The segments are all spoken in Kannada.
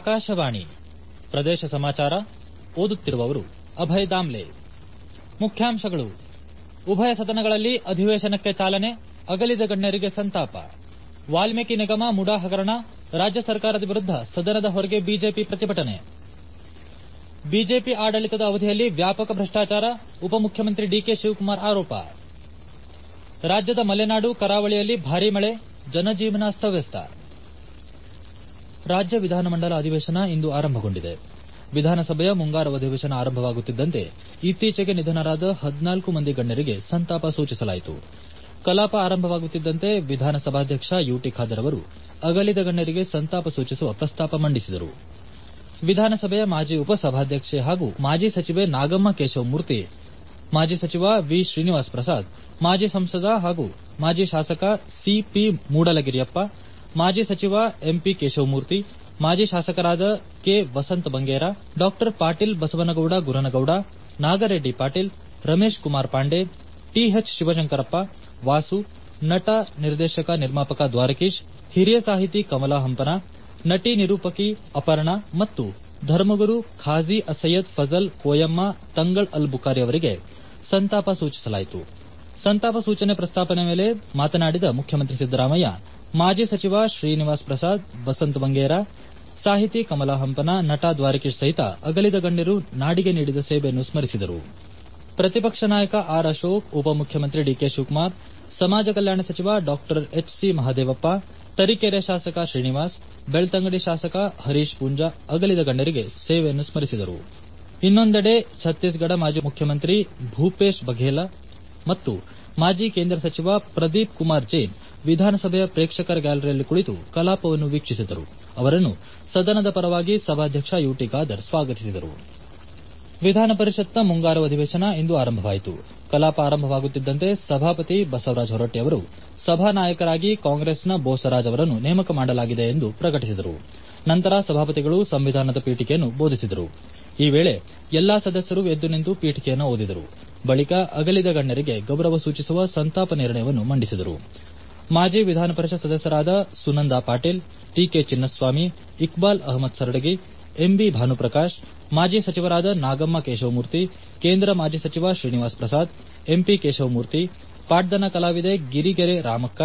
ಆಕಾಶವಾಣಿ ಪ್ರದೇಶ ಸಮಾಚಾರ ಓದುತ್ತಿರುವವರು ಅಭಯ್ ದಾಮ್ಲೆ ಮುಖ್ಯಾಂಶಗಳು ಉಭಯ ಸದನಗಳಲ್ಲಿ ಅಧಿವೇಶನಕ್ಕೆ ಚಾಲನೆ ಅಗಲಿದ ಗಣ್ಯರಿಗೆ ಸಂತಾಪ ವಾಲ್ಮೀಕಿ ನಿಗಮ ಮುಡಾ ಹಗರಣ ರಾಜ್ಯ ಸರ್ಕಾರದ ವಿರುದ್ದ ಸದನದ ಹೊರಗೆ ಬಿಜೆಪಿ ಪ್ರತಿಭಟನೆ ಬಿಜೆಪಿ ಆಡಳಿತದ ಅವಧಿಯಲ್ಲಿ ವ್ಯಾಪಕ ಭ್ರಷ್ಟಾಚಾರ ಉಪಮುಖ್ಯಮಂತ್ರಿ ಡಿಕೆ ಶಿವಕುಮಾರ್ ಆರೋಪ ರಾಜ್ಯದ ಮಲೆನಾಡು ಕರಾವಳಿಯಲ್ಲಿ ಭಾರೀ ಮಳೆ ಜನಜೀವನ ಅಸ್ತವ್ಯಸ್ತ ರಾಜ್ಯ ವಿಧಾನಮಂಡಲ ಅಧಿವೇಶನ ಇಂದು ಆರಂಭಗೊಂಡಿದೆ ವಿಧಾನಸಭೆಯ ಮುಂಗಾರು ಅಧಿವೇಶನ ಆರಂಭವಾಗುತ್ತಿದ್ದಂತೆ ಇತ್ತೀಚೆಗೆ ನಿಧನರಾದ ಹದಿನಾಲ್ಕು ಮಂದಿ ಗಣ್ಯರಿಗೆ ಸಂತಾಪ ಸೂಚಿಸಲಾಯಿತು ಕಲಾಪ ಆರಂಭವಾಗುತ್ತಿದ್ದಂತೆ ವಿಧಾನಸಭಾಧ್ಯಕ್ಷ ಯುಟಿ ಖಾದರ್ ಅವರು ಅಗಲಿದ ಗಣ್ಯರಿಗೆ ಸಂತಾಪ ಸೂಚಿಸುವ ಪ್ರಸ್ತಾಪ ಮಂಡಿಸಿದರು ವಿಧಾನಸಭೆಯ ಮಾಜಿ ಉಪಸಭಾಧ್ಯಕ್ಷೆ ಹಾಗೂ ಮಾಜಿ ಸಚಿವೆ ನಾಗಮ್ಮ ಕೇಶವಮೂರ್ತಿ ಮಾಜಿ ಸಚಿವ ವಿ ಶ್ರೀನಿವಾಸ್ ಪ್ರಸಾದ್ ಮಾಜಿ ಸಂಸದ ಹಾಗೂ ಮಾಜಿ ಶಾಸಕ ಸಿಪಿ ಮೂಡಲಗಿರಿಯಪ್ಪ ಮಾಜಿ ಸಚಿವ ಎಂಪಿ ಕೇಶವಮೂರ್ತಿ ಮಾಜಿ ಶಾಸಕರಾದ ಕೆ ವಸಂತ ಬಂಗೇರ ಡಾ ಪಾಟೀಲ್ ಬಸವನಗೌಡ ಗುರನಗೌಡ ನಾಗರೆಡ್ಡಿ ಪಾಟೀಲ್ ರಮೇಶ್ ಕುಮಾರ್ ಪಾಂಡೆ ಟಿಎಚ್ ಶಿವಶಂಕರಪ್ಪ ವಾಸು ನಟ ನಿರ್ದೇಶಕ ನಿರ್ಮಾಪಕ ದ್ವಾರಕೀಶ್ ಹಿರಿಯ ಸಾಹಿತಿ ಕಮಲಾ ಹಂಪನ ನಟಿ ನಿರೂಪಕಿ ಅಪರ್ಣಾ ಮತ್ತು ಧರ್ಮಗುರು ಖಾಜಿ ಸೈಯದ್ ಫಜಲ್ ಕೋಯಮ್ಮ ತಂಗಳ್ ಅಲ್ ಬುಖಾರಿ ಅವರಿಗೆ ಸಂತಾಪ ಸೂಚಿಸಲಾಯಿತು ಸಂತಾಪ ಸೂಚನೆ ಪ್ರಸ್ತಾಪನೆ ಮೇಲೆ ಮಾತನಾಡಿದ ಮುಖ್ಯಮಂತ್ರಿ ಸಿದ್ದರಾಮಯ್ಯ ಮಾಜಿ ಸಚಿವ ಶ್ರೀನಿವಾಸ್ ಪ್ರಸಾದ್ ವಸಂತ ಬಂಗೇರ ಸಾಹಿತಿ ಕಮಲಾ ಹಂಪನ ನಟ ದ್ವಾರಕೀಶ್ ಸಹಿತ ಅಗಲಿದ ಗಣ್ಯರು ನಾಡಿಗೆ ನೀಡಿದ ಸೇವೆಯನ್ನು ಸ್ಮರಿಸಿದರು ಪ್ರತಿಪಕ್ಷ ನಾಯಕ ಆರ್ ಅಶೋಕ್ ಉಪಮುಖ್ಯಮಂತ್ರಿ ಡಿಕೆ ಶಿವಕುಮಾರ್ ಸಮಾಜ ಕಲ್ಯಾಣ ಸಚಿವ ಡಾ ಎಚ್ ಸಿ ಮಹದೇವಪ್ಪ ತರೀಕೆರೆ ಶಾಸಕ ಶ್ರೀನಿವಾಸ್ ಬೆಳ್ತಂಗಡಿ ಶಾಸಕ ಹರೀಶ್ ಪೂಂಜಾ ಅಗಲಿದ ಗಣ್ಯರಿಗೆ ಸೇವೆಯನ್ನು ಸ್ಮರಿಸಿದರು ಇನ್ನೊಂದೆಡೆ ಛತ್ತೀಸ್ಗಢ ಮಾಜಿ ಮುಖ್ಯಮಂತ್ರಿ ಭೂಪೇಶ್ ಬಘೇಲ ಮತ್ತು ಮಾಜಿ ಕೇಂದ್ರ ಸಚಿವ ಪ್ರದೀಪ್ ಕುಮಾರ್ ಜೈನ್ ವಿಧಾನಸಭೆಯ ಪ್ರೇಕ್ಷಕರ ಗ್ಯಾಲರಿಯಲ್ಲಿ ಕುಳಿತು ಕಲಾಪವನ್ನು ವೀಕ್ಷಿಸಿದರು ಅವರನ್ನು ಸದನದ ಪರವಾಗಿ ಸಭಾಧ್ಯಕ್ಷ ಯುಟಿ ಖಾದರ್ ಸ್ವಾಗತಿಸಿದರು ವಿಧಾನ ಪರಿಷತ್ನ ಮುಂಗಾರು ಅಧಿವೇಶನ ಇಂದು ಆರಂಭವಾಯಿತು ಕಲಾಪ ಆರಂಭವಾಗುತ್ತಿದ್ದಂತೆ ಸಭಾಪತಿ ಬಸವರಾಜ ಹೊರಟ್ಟಿ ಅವರು ಸಭಾನಾಯಕರಾಗಿ ಕಾಂಗ್ರೆಸ್ನ ಬೋಸರಾಜ್ ಅವರನ್ನು ನೇಮಕ ಮಾಡಲಾಗಿದೆ ಎಂದು ಪ್ರಕಟಿಸಿದರು ನಂತರ ಸಭಾಪತಿಗಳು ಸಂವಿಧಾನದ ಪೀಠಿಕೆಯನ್ನು ಬೋಧಿಸಿದರು ಈ ವೇಳೆ ಎಲ್ಲಾ ಸದಸ್ಯರು ಎದ್ದು ನಿಂತು ಪೀಠಿಕೆಯನ್ನು ಓದಿದರು ಬಳಿಕ ಅಗಲಿದ ಗಣ್ಯರಿಗೆ ಗೌರವ ಸೂಚಿಸುವ ಸಂತಾಪ ನಿರ್ಣಯವನ್ನು ಮಂಡಿಸಿದರು ಮಾಜಿ ವಿಧಾನ ಪರಿಷತ್ ಸದಸ್ಯರಾದ ಸುನಂದಾ ಪಾಟೀಲ್ ಟಿಕೆ ಚಿನ್ನಸ್ವಾಮಿ ಇಕ್ಬಾಲ್ ಅಹಮದ್ ಸರಡಗಿ ಎಂಬಿ ಭಾನುಪ್ರಕಾಶ್ ಮಾಜಿ ಸಚಿವರಾದ ನಾಗಮ್ಮ ಕೇಶವಮೂರ್ತಿ ಕೇಂದ್ರ ಮಾಜಿ ಸಚಿವ ಶ್ರೀನಿವಾಸ್ ಪ್ರಸಾದ್ ಎಂಪಿ ಕೇಶವಮೂರ್ತಿ ಪಾಡ್ದನ ಕಲಾವಿದೆ ಗಿರಿಗೆರೆ ರಾಮಕ್ಕ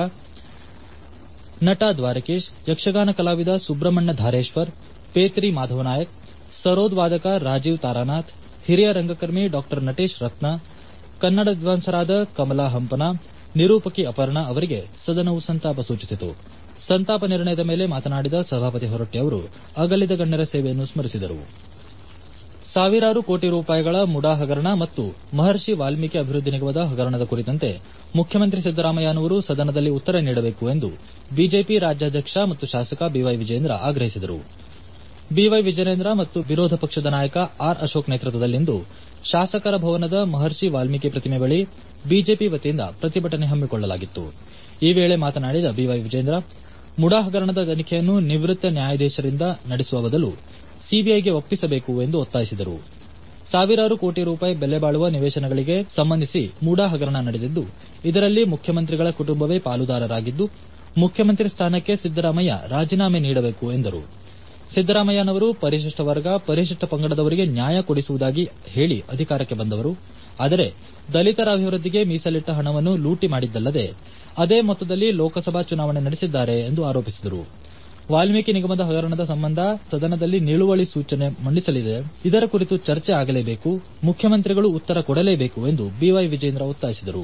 ನಟ ದ್ವಾರಕೀಶ್ ಯಕ್ಷಗಾನ ಕಲಾವಿದ ಸುಬ್ರಹ್ಮಣ್ಯ ಧಾರೇಶ್ವರ್ ಪೇತ್ರಿ ಮಾಧವನಾಯಕ್ ಸರೋದ್ ವಾದಕ ರಾಜೀವ್ ತಾರಾನಾಥ್ ಹಿರಿಯ ರಂಗಕರ್ಮಿ ಡಾ ನಟೇಶ್ ರತ್ನ ಕನ್ನಡ ವಿದ್ವಾಂಸರಾದ ಕಮಲಾ ಹಂಪನ ನಿರೂಪಕಿ ಅಪರ್ಣಾ ಅವರಿಗೆ ಸದನವು ಸಂತಾಪ ಸೂಚಿಸಿತು ಸಂತಾಪ ನಿರ್ಣಯದ ಮೇಲೆ ಮಾತನಾಡಿದ ಸಭಾಪತಿ ಹೊರಟ್ಟಿ ಅವರು ಅಗಲಿದ ಗಣ್ಯರ ಸೇವೆಯನ್ನು ಸ್ಮರಿಸಿದರು ಸಾವಿರಾರು ಕೋಟಿ ರೂಪಾಯಿಗಳ ಮುಡಾ ಹಗರಣ ಮತ್ತು ಮಹರ್ಷಿ ವಾಲ್ಮೀಕಿ ಅಭಿವೃದ್ಧಿ ನಿಗಮದ ಹಗರಣದ ಕುರಿತಂತೆ ಮುಖ್ಯಮಂತ್ರಿ ಸಿದ್ದರಾಮಯ್ಯನವರು ಸದನದಲ್ಲಿ ಉತ್ತರ ನೀಡಬೇಕು ಎಂದು ಬಿಜೆಪಿ ರಾಜ್ಯಾಧ್ಯಕ್ಷ ಮತ್ತು ಶಾಸಕ ಬಿವೈ ವಿಜಯೇಂದ್ರ ಆಗ್ರಹಿಸಿದರು ಬಿವೈ ವಿಜಯೇಂದ್ರ ಮತ್ತು ವಿರೋಧ ಪಕ್ಷದ ನಾಯಕ ಆರ್ ಅಶೋಕ್ ನೇತೃತ್ವದಲ್ಲಿಂದು ಶಾಸಕರ ಭವನದ ಮಹರ್ಷಿ ವಾಲ್ಮೀಕಿ ಪ್ರತಿಮೆ ಬಳಿ ಬಿಜೆಪಿ ವತಿಯಿಂದ ಪ್ರತಿಭಟನೆ ಹಮ್ಮಿಕೊಳ್ಳಲಾಗಿತ್ತು ಈ ವೇಳೆ ಮಾತನಾಡಿದ ಬಿವೈ ವಿಜಯೇಂದ್ರ ಮುಡಾ ಹಗರಣದ ತನಿಖೆಯನ್ನು ನಿವೃತ್ತ ನ್ಯಾಯಾಧೀಶರಿಂದ ನಡೆಸುವ ಬದಲು ಸಿಬಿಐಗೆ ಒಪ್ಪಿಸಬೇಕು ಎಂದು ಒತ್ತಾಯಿಸಿದರು ಸಾವಿರಾರು ಕೋಟಿ ರೂಪಾಯಿ ಬೆಲೆ ಬಾಳುವ ನಿವೇಶನಗಳಿಗೆ ಸಂಬಂಧಿಸಿ ಮೂಡಾ ಹಗರಣ ನಡೆದಿದ್ದು ಇದರಲ್ಲಿ ಮುಖ್ಯಮಂತ್ರಿಗಳ ಕುಟುಂಬವೇ ಪಾಲುದಾರರಾಗಿದ್ದು ಮುಖ್ಯಮಂತ್ರಿ ಸ್ಥಾನಕ್ಕೆ ಸಿದ್ದರಾಮಯ್ಯ ರಾಜೀನಾಮೆ ನೀಡಬೇಕು ಎಂದರು ಸಿದ್ದರಾಮಯ್ಯನವರು ಪರಿಶಿಷ್ಟ ವರ್ಗ ಪರಿಶಿಷ್ಟ ಪಂಗಡದವರಿಗೆ ನ್ಯಾಯ ಕೊಡಿಸುವುದಾಗಿ ಹೇಳಿ ಅಧಿಕಾರಕ್ಕೆ ಬಂದವರು ಆದರೆ ದಲಿತರ ಅಭಿವೃದ್ಧಿಗೆ ಮೀಸಲಿಟ್ಟ ಹಣವನ್ನು ಲೂಟಿ ಮಾಡಿದ್ದಲ್ಲದೆ ಅದೇ ಮೊತ್ತದಲ್ಲಿ ಲೋಕಸಭಾ ಚುನಾವಣೆ ನಡೆಸಿದ್ದಾರೆ ಎಂದು ಆರೋಪಿಸಿದರು ವಾಲ್ಮೀಕಿ ನಿಗಮದ ಹಗರಣದ ಸಂಬಂಧ ಸದನದಲ್ಲಿ ನಿಲುವಳಿ ಸೂಚನೆ ಮಂಡಿಸಲಿದೆ ಇದರ ಕುರಿತು ಚರ್ಚೆ ಆಗಲೇಬೇಕು ಮುಖ್ಯಮಂತ್ರಿಗಳು ಉತ್ತರ ಕೊಡಲೇಬೇಕು ಎಂದು ಬಿವೈ ವಿಜೇಂದ್ರ ಒತ್ತಾಯಿಸಿದರು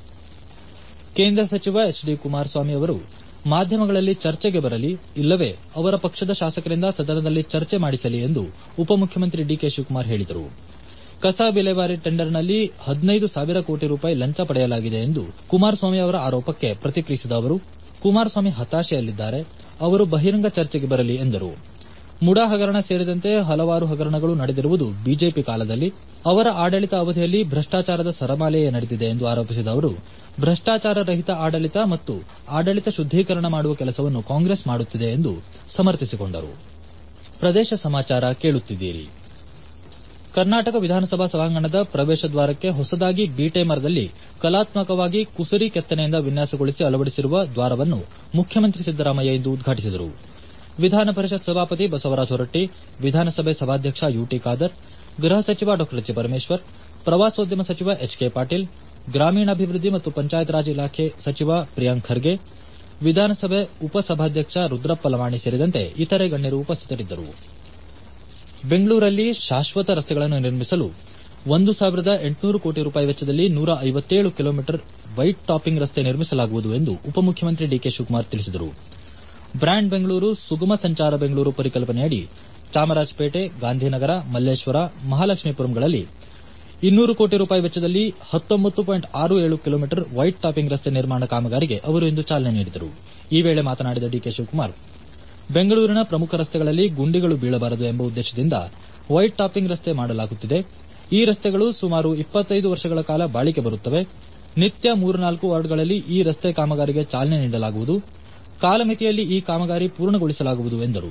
ಕೇಂದ್ರ ಸಚಿವ ಎಚ್ ಡಿ ಕುಮಾರಸ್ವಾಮಿ ಅವರು ಮಾಧ್ಯಮಗಳಲ್ಲಿ ಚರ್ಚೆಗೆ ಬರಲಿ ಇಲ್ಲವೇ ಅವರ ಪಕ್ಷದ ಶಾಸಕರಿಂದ ಸದನದಲ್ಲಿ ಚರ್ಚೆ ಮಾಡಿಸಲಿ ಎಂದು ಉಪಮುಖ್ಯಮಂತ್ರಿ ಡಿಕೆ ಶಿವಕುಮಾರ್ ಹೇಳಿದರು ಕಸ ವಿಲೇವಾರಿ ಟೆಂಡರ್ನಲ್ಲಿ ಹದಿನೈದು ಸಾವಿರ ಕೋಟಿ ರೂಪಾಯಿ ಲಂಚ ಪಡೆಯಲಾಗಿದೆ ಎಂದು ಕುಮಾರಸ್ವಾಮಿ ಅವರ ಆರೋಪಕ್ಕೆ ಪ್ರತಿಕ್ರಿಯಿಸಿದ ಅವರು ಕುಮಾರಸ್ವಾಮಿ ಹತಾಶೆಯಲ್ಲಿದ್ದಾರೆ ಅವರು ಬಹಿರಂಗ ಚರ್ಚೆಗೆ ಬರಲಿ ಎಂದರು ಮುಡಾ ಹಗರಣ ಸೇರಿದಂತೆ ಹಲವಾರು ಹಗರಣಗಳು ನಡೆದಿರುವುದು ಬಿಜೆಪಿ ಕಾಲದಲ್ಲಿ ಅವರ ಆಡಳಿತ ಅವಧಿಯಲ್ಲಿ ಭ್ರಷ್ಟಾಚಾರದ ಸರಮಾಲೆಯೇ ನಡೆದಿದೆ ಎಂದು ಆರೋಪಿಸಿದ ಅವರು ಭ್ರಷ್ಟಾಚಾರ ರಹಿತ ಆಡಳಿತ ಮತ್ತು ಆಡಳಿತ ಶುದ್ದೀಕರಣ ಮಾಡುವ ಕೆಲಸವನ್ನು ಕಾಂಗ್ರೆಸ್ ಮಾಡುತ್ತಿದೆ ಎಂದು ಸಮರ್ಥಿಸಿಕೊಂಡರು ಪ್ರದೇಶ ಸಮಾಚಾರ ಕೇಳುತ್ತಿದ್ದೀರಿ ಕರ್ನಾಟಕ ವಿಧಾನಸಭಾ ಸಭಾಂಗಣದ ಪ್ರವೇಶ ದ್ವಾರಕ್ಕೆ ಹೊಸದಾಗಿ ಬೀಟೆ ಮರದಲ್ಲಿ ಕಲಾತ್ಮಕವಾಗಿ ಕುಸುರಿ ಕೆತ್ತನೆಯಿಂದ ವಿನ್ಯಾಸಗೊಳಿಸಿ ಅಳವಡಿಸಿರುವ ದ್ವಾರವನ್ನು ಮುಖ್ಯಮಂತ್ರಿ ಸಿದ್ದರಾಮಯ್ಯ ಇಂದು ಉದ್ಘಾಟಿಸಿದರು ವಿಧಾನ ಪರಿಷತ್ ಸಭಾಪತಿ ಬಸವರಾಜ ಹೊರಟ್ಟಿ ವಿಧಾನಸಭೆ ಸಭಾಧ್ಯಕ್ಷ ಯುಟಿ ಖಾದರ್ ಗೃಹ ಸಚಿವ ಡಾ ಜಿ ಪರಮೇಶ್ವರ್ ಪ್ರವಾಸೋದ್ಯಮ ಸಚಿವ ಎಚ್ ಕೆ ಪಾಟೀಲ್ ಗ್ರಾಮೀಣಾಭಿವೃದ್ಧಿ ಮತ್ತು ಪಂಚಾಯತ್ ರಾಜ್ ಇಲಾಖೆ ಸಚಿವ ಪ್ರಿಯಾಂಕ್ ಖರ್ಗೆ ವಿಧಾನಸಭೆ ಉಪಸಭಾಧ್ಯಕ್ಷ ರುದ್ರಪ್ಪ ಲಮಾಣಿ ಸೇರಿದಂತೆ ಇತರೆ ಗಣ್ಯರು ಉಪಸ್ಥಿತರಿದ್ದರು ಬೆಂಗಳೂರಲ್ಲಿ ಶಾಶ್ವತ ರಸ್ತೆಗಳನ್ನು ನಿರ್ಮಿಸಲು ಒಂದು ಸಾವಿರದ ಎಂಟುನೂರು ಕೋಟಿ ರೂಪಾಯಿ ವೆಚ್ಚದಲ್ಲಿ ನೂರ ಐವತ್ತೇಳು ಕಿಲೋಮೀಟರ್ ವೈಟ್ ಟಾಪಿಂಗ್ ರಸ್ತೆ ನಿರ್ಮಿಸಲಾಗುವುದು ಎಂದು ಉಪಮುಖ್ಯಮಂತ್ರಿ ಡಿಕೆ ಶಿವಕುಮಾರ್ ತಿಳಿಸಿದರು ಬ್ರ್ಯಾಂಡ್ ಬೆಂಗಳೂರು ಸುಗಮ ಸಂಚಾರ ಬೆಂಗಳೂರು ಪರಿಕಲ್ಪನೆಯಡಿ ಚಾಮರಾಜಪೇಟೆ ಗಾಂಧಿನಗರ ಮಲ್ಲೇಶ್ವರ ಮಹಾಲಕ್ಷ್ಮೀಪುರಂಗಳಲ್ಲಿ ಇನ್ನೂರು ಕೋಟಿ ರೂಪಾಯಿ ವೆಚ್ಚದಲ್ಲಿ ಹತ್ತೊಂಬತ್ತು ಪಾಯಿಂಟ್ ಆರು ಏಳು ಕಿಲೋಮೀಟರ್ ವೈಟ್ ಟಾಪಿಂಗ್ ರಸ್ತೆ ನಿರ್ಮಾಣ ಕಾಮಗಾರಿಗೆ ಅವರು ಇಂದು ಚಾಲನೆ ನೀಡಿದರು ಈ ವೇಳೆ ಮಾತನಾಡಿದ ಡಿಕೆ ಶಿವಕುಮಾರ್ ಬೆಂಗಳೂರಿನ ಪ್ರಮುಖ ರಸ್ತೆಗಳಲ್ಲಿ ಗುಂಡಿಗಳು ಬೀಳಬಾರದು ಎಂಬ ಉದ್ದೇಶದಿಂದ ವೈಟ್ ಟಾಪಿಂಗ್ ರಸ್ತೆ ಮಾಡಲಾಗುತ್ತಿದೆ ಈ ರಸ್ತೆಗಳು ಸುಮಾರು ಇಪ್ಪತ್ತೈದು ವರ್ಷಗಳ ಕಾಲ ಬಾಳಿಕೆ ಬರುತ್ತವೆ ನಿತ್ಯ ಮೂರ್ನಾಲ್ಕು ವಾರ್ಡ್ಗಳಲ್ಲಿ ಈ ರಸ್ತೆ ಕಾಮಗಾರಿಗೆ ಚಾಲನೆ ನೀಡಲಾಗುವುದು ಕಾಲಮಿತಿಯಲ್ಲಿ ಈ ಕಾಮಗಾರಿ ಪೂರ್ಣಗೊಳಿಸಲಾಗುವುದು ಎಂದರು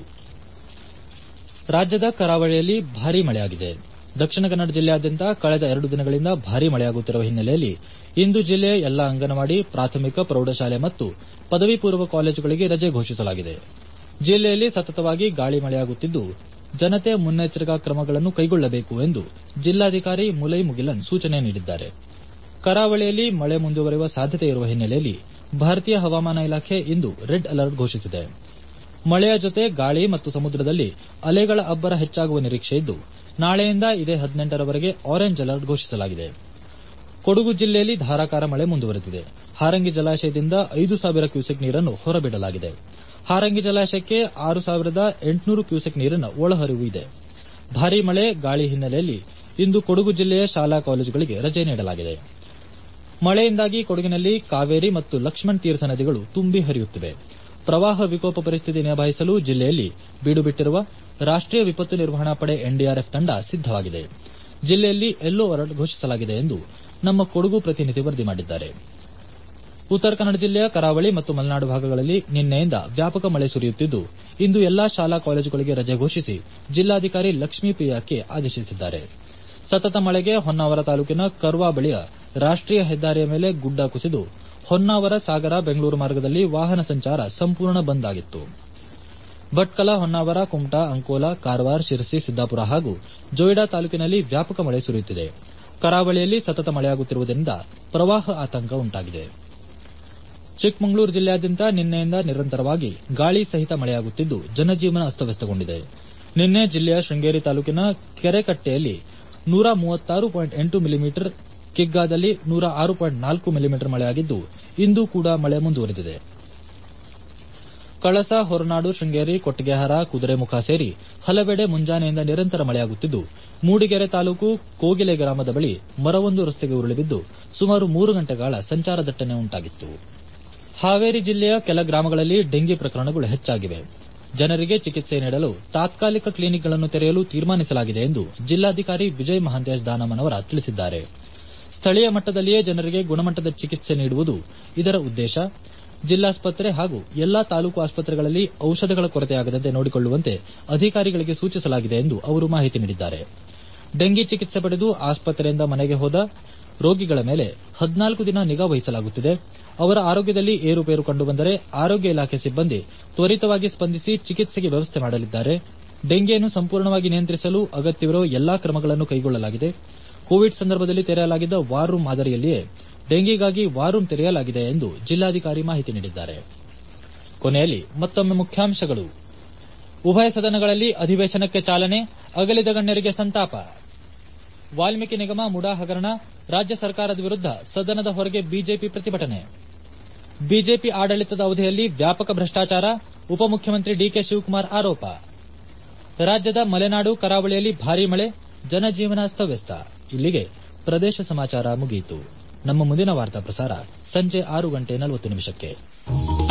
ರಾಜ್ಯದ ಕರಾವಳಿಯಲ್ಲಿ ಭಾರೀ ಮಳೆಯಾಗಿದೆ ದಕ್ಷಿಣ ಕನ್ನಡ ಜಿಲ್ಲೆಯಾದ್ಯಂತ ಕಳೆದ ಎರಡು ದಿನಗಳಿಂದ ಭಾರೀ ಮಳೆಯಾಗುತ್ತಿರುವ ಹಿನ್ನೆಲೆಯಲ್ಲಿ ಇಂದು ಜಿಲ್ಲೆಯ ಎಲ್ಲಾ ಅಂಗನವಾಡಿ ಪ್ರಾಥಮಿಕ ಪ್ರೌಢಶಾಲೆ ಮತ್ತು ಪದವಿ ಪೂರ್ವ ಕಾಲೇಜುಗಳಿಗೆ ರಜೆ ಘೋಷಿಸಲಾಗಿದೆ ಜಿಲ್ಲೆಯಲ್ಲಿ ಸತತವಾಗಿ ಗಾಳಿ ಮಳೆಯಾಗುತ್ತಿದ್ದು ಜನತೆ ಮುನ್ನೆಚ್ಚರಿಕಾ ಕ್ರಮಗಳನ್ನು ಕೈಗೊಳ್ಳಬೇಕು ಎಂದು ಜಿಲ್ಲಾಧಿಕಾರಿ ಮುಲೈ ಮುಗಿಲನ್ ಸೂಚನೆ ನೀಡಿದ್ದಾರೆ ಕರಾವಳಿಯಲ್ಲಿ ಮಳೆ ಮುಂದುವರೆಯುವ ಸಾಧ್ಯತೆ ಇರುವ ಹಿನ್ನೆಲೆಯಲ್ಲಿ ಭಾರತೀಯ ಹವಾಮಾನ ಇಲಾಖೆ ಇಂದು ರೆಡ್ ಅಲರ್ಟ್ ಘೋಷಿಸಿದೆ ಮಳೆಯ ಜೊತೆ ಗಾಳಿ ಮತ್ತು ಸಮುದ್ರದಲ್ಲಿ ಅಲೆಗಳ ಅಬ್ಬರ ಹೆಚ್ಚಾಗುವ ನಿರೀಕ್ಷೆಯಿದ್ದು ನಾಳೆಯಿಂದ ಇದೇ ಹದಿನೆಂಟರವರೆಗೆ ಆರೆಂಜ್ ಅಲರ್ಟ್ ಘೋಷಿಸಲಾಗಿದೆ ಕೊಡಗು ಜಿಲ್ಲೆಯಲ್ಲಿ ಧಾರಾಕಾರ ಮಳೆ ಮುಂದುವರೆದಿದೆ ಹಾರಂಗಿ ಜಲಾಶಯದಿಂದ ಐದು ಸಾವಿರ ಕ್ಯೂಸೆಕ್ ನೀರನ್ನು ಹೊರಬಿಡಲಾಗಿದೆ ಹಾರಂಗಿ ಜಲಾಶಯಕ್ಕೆ ಆರು ಸಾವಿರದ ಎಂಟುನೂರು ಕ್ಯೂಸೆಕ್ ನೀರಿನ ಒಳಹರಿವು ಇದೆ ಭಾರೀ ಮಳೆ ಗಾಳಿ ಹಿನ್ನೆಲೆಯಲ್ಲಿ ಇಂದು ಕೊಡಗು ಜಿಲ್ಲೆಯ ಶಾಲಾ ಕಾಲೇಜುಗಳಿಗೆ ರಜೆ ನೀಡಲಾಗಿದೆ ಮಳೆಯಿಂದಾಗಿ ಕೊಡಗಿನಲ್ಲಿ ಕಾವೇರಿ ಮತ್ತು ಲಕ್ಷ್ಮಣ್ ತೀರ್ಥ ನದಿಗಳು ತುಂಬಿ ಹರಿಯುತ್ತಿವೆ ಪ್ರವಾಹ ವಿಕೋಪ ಪರಿಸ್ಥಿತಿ ನಿಭಾಯಿಸಲು ಜಿಲ್ಲೆಯಲ್ಲಿ ಬೀಡುಬಿಟ್ಟಿರುವ ರಾಷ್ಟೀಯ ವಿಪತ್ತು ನಿರ್ವಹಣಾ ಪಡೆ ಎನ್ಡಿಆರ್ಎಫ್ ತಂಡ ಸಿದ್ದವಾಗಿದೆ ಜಿಲ್ಲೆಯಲ್ಲಿ ಯೆಲ್ಲೋ ಅಲರ್ಟ್ ಘೋಷಿಸಲಾಗಿದೆ ಎಂದು ನಮ್ಮ ಕೊಡಗು ಪ್ರತಿನಿಧಿ ವರದಿ ಮಾಡಿದ್ದಾರೆ ಉತ್ತರ ಕನ್ನಡ ಜಿಲ್ಲೆಯ ಕರಾವಳಿ ಮತ್ತು ಮಲೆನಾಡು ಭಾಗಗಳಲ್ಲಿ ನಿನ್ನೆಯಿಂದ ವ್ಯಾಪಕ ಮಳೆ ಸುರಿಯುತ್ತಿದ್ದು ಇಂದು ಎಲ್ಲಾ ಶಾಲಾ ಕಾಲೇಜುಗಳಿಗೆ ರಜೆ ಘೋಷಿಸಿ ಜಿಲ್ಲಾಧಿಕಾರಿ ಲಕ್ಷ್ಮೀಪ್ರಿಯಾ ಕೆ ಆದೇಶಿಸಿದ್ದಾರೆ ಸತತ ಮಳೆಗೆ ಹೊನ್ನಾವರ ತಾಲೂಕಿನ ಕರ್ವಾ ಬಳಿಯ ರಾಷ್ಟೀಯ ಹೆದ್ದಾರಿಯ ಮೇಲೆ ಗುಡ್ಡ ಕುಸಿದು ಹೊನ್ನಾವರ ಸಾಗರ ಬೆಂಗಳೂರು ಮಾರ್ಗದಲ್ಲಿ ವಾಹನ ಸಂಚಾರ ಸಂಪೂರ್ಣ ಬಂದ್ ಆಗಿತ್ತು ಭಟ್ಕಳ ಹೊನ್ನಾವರ ಕುಮಟಾ ಅಂಕೋಲಾ ಕಾರವಾರ ಶಿರಸಿ ಸಿದ್ದಾಪುರ ಹಾಗೂ ಜೊಯ್ಡಾ ತಾಲೂಕಿನಲ್ಲಿ ವ್ಯಾಪಕ ಮಳೆ ಸುರಿಯುತ್ತಿದೆ ಕರಾವಳಿಯಲ್ಲಿ ಸತತ ಮಳೆಯಾಗುತ್ತಿರುವುದರಿಂದ ಪ್ರವಾಹ ಆತಂಕ ಉಂಟಾಗಿದೆ ಚಿಕ್ಕಮಗಳೂರು ಜಿಲ್ಲೆಯಾದ್ಯಂತ ನಿನ್ನೆಯಿಂದ ನಿರಂತರವಾಗಿ ಗಾಳಿ ಸಹಿತ ಮಳೆಯಾಗುತ್ತಿದ್ದು ಜನಜೀವನ ಅಸ್ತವ್ಯಸ್ತಗೊಂಡಿದೆ ನಿನ್ನೆ ಜಿಲ್ಲೆಯ ಶೃಂಗೇರಿ ತಾಲೂಕಿನ ಕೆರೆಕಟ್ಟೆಯಲ್ಲಿ ನೂರ ಮೂವತ್ತಾರು ಪಾಯಿಂಟ್ ಎಂಟು ಮಿಲಿಮೀಟರ್ ಕಿಗ್ಗಾದಲ್ಲಿ ನೂರ ಆರು ಪಾಯಿಂಟ್ ನಾಲ್ಕು ಮಿಲಿಮೀಟರ್ ಮಳೆಯಾಗಿದ್ದು ಇಂದೂ ಕೂಡ ಮಳೆ ಮುಂದುವರೆದಿದೆ ಕಳಸ ಹೊರನಾಡು ಶೃಂಗೇರಿ ಕೊಟ್ಟಿಗೆಹಾರ ಕುದುರೆಮುಖ ಸೇರಿ ಹಲವೆಡೆ ಮುಂಜಾನೆಯಿಂದ ನಿರಂತರ ಮಳೆಯಾಗುತ್ತಿದ್ದು ಮೂಡಿಗೆರೆ ತಾಲೂಕು ಕೋಗಿಲೆ ಗ್ರಾಮದ ಬಳಿ ಮರವೊಂದು ರಸ್ತೆಗೆ ಉರುಳಿ ಬಿದ್ದು ಸುಮಾರು ಮೂರು ಗಂಟೆಗಳ ಸಂಚಾರ ದಟ್ಟಣೆ ಉಂಟಾಗಿತ್ತು ಹಾವೇರಿ ಜಿಲ್ಲೆಯ ಕೆಲ ಗ್ರಾಮಗಳಲ್ಲಿ ಡೆಂಗಿ ಪ್ರಕರಣಗಳು ಹೆಚ್ಚಾಗಿವೆ ಜನರಿಗೆ ಚಿಕಿತ್ಸೆ ನೀಡಲು ತಾತ್ಕಾಲಿಕ ಕ್ಲಿನಿಕ್ಗಳನ್ನು ತೆರೆಯಲು ತೀರ್ಮಾನಿಸಲಾಗಿದೆ ಎಂದು ಜಿಲ್ಲಾಧಿಕಾರಿ ವಿಜಯ್ ಮಹಾಂತೇಶ್ ದಾನಮ್ಮನವರ ತಿಳಿಸಿದ್ದಾರೆ ಸ್ಥಳೀಯ ಮಟ್ಟದಲ್ಲಿಯೇ ಜನರಿಗೆ ಗುಣಮಟ್ಟದ ಚಿಕಿತ್ಸೆ ನೀಡುವುದು ಇದರ ಉದ್ದೇಶ ಜಿಲ್ಲಾಸ್ಪತ್ರೆ ಹಾಗೂ ಎಲ್ಲಾ ತಾಲೂಕು ಆಸ್ಪತ್ರೆಗಳಲ್ಲಿ ಔಷಧಗಳ ಕೊರತೆಯಾಗದಂತೆ ನೋಡಿಕೊಳ್ಳುವಂತೆ ಅಧಿಕಾರಿಗಳಿಗೆ ಸೂಚಿಸಲಾಗಿದೆ ಎಂದು ಅವರು ಮಾಹಿತಿ ನೀಡಿದ್ದಾರೆ ಡೆಂಗಿ ಚಿಕಿತ್ಸೆ ಪಡೆದು ಆಸ್ಪತ್ರೆಯಿಂದ ಮನೆಗೆ ಹೋದ ರೋಗಿಗಳ ಮೇಲೆ ಹದಿನಾಲ್ಕು ದಿನ ನಿಗಾ ವಹಿಸಲಾಗುತ್ತಿದೆ ಅವರ ಆರೋಗ್ಯದಲ್ಲಿ ಏರುಪೇರು ಕಂಡುಬಂದರೆ ಆರೋಗ್ಯ ಇಲಾಖೆ ಸಿಬ್ಬಂದಿ ತ್ವರಿತವಾಗಿ ಸ್ಪಂದಿಸಿ ಚಿಕಿತ್ಸೆಗೆ ವ್ಯವಸ್ಥೆ ಮಾಡಲಿದ್ದಾರೆ ಡೆಂಗಿಯನ್ನು ಸಂಪೂರ್ಣವಾಗಿ ನಿಯಂತ್ರಿಸಲು ಅಗತ್ಯವಿರುವ ಎಲ್ಲಾ ಕ್ರಮಗಳನ್ನು ಕೈಗೊಳ್ಳಲಾಗಿದೆ ಕೋವಿಡ್ ಸಂದರ್ಭದಲ್ಲಿ ತೆರೆಯಲಾಗಿದ್ದ ವಾರ್ ರೂಂ ಮಾದರಿಯಲ್ಲಿಯೇ ಡೆಂಗಿಗಾಗಿ ವಾರ್ ರೂಂ ತೆರೆಯಲಾಗಿದೆ ಎಂದು ಜಿಲ್ಲಾಧಿಕಾರಿ ಮಾಹಿತಿ ನೀಡಿದ್ದಾರೆ ಕೊನೆಯಲ್ಲಿ ಮತ್ತೊಮ್ಮೆ ಮುಖ್ಯಾಂಶಗಳು ಉಭಯ ಸದನಗಳಲ್ಲಿ ಅಧಿವೇಶನಕ್ಕೆ ಚಾಲನೆ ಅಗಲಿದ ಗಣ್ಯರಿಗೆ ಸಂತಾಪ ವಾಲ್ಮೀಕಿ ನಿಗಮ ಮುಡಾ ಹಗರಣ ರಾಜ್ಯ ಸರ್ಕಾರದ ವಿರುದ್ಧ ಸದನದ ಹೊರಗೆ ಬಿಜೆಪಿ ಪ್ರತಿಭಟನೆ ಬಿಜೆಪಿ ಆಡಳಿತದ ಅವಧಿಯಲ್ಲಿ ವ್ಯಾಪಕ ಭ್ರಷ್ಟಾಚಾರ ಉಪಮುಖ್ಯಮಂತ್ರಿ ಡಿಕೆ ಶಿವಕುಮಾರ್ ಆರೋಪ ರಾಜ್ಯದ ಮಲೆನಾಡು ಕರಾವಳಿಯಲ್ಲಿ ಭಾರೀ ಮಳೆ ಜನಜೀವನ ಅಸ್ತವ್ಯಸ್ತ ಇಲ್ಲಿಗೆ ಪ್ರದೇಶ ಸಮಾಚಾರ ಮುಗಿಯಿತು ನಮ್ಮ ಮುಂದಿನ ವಾರ್ತಾ ಪ್ರಸಾರ ಸಂಜೆ ಆರು ಗಂಟೆ ನಲವತ್ತು ನಿಮಿಷಕ್ಕೆ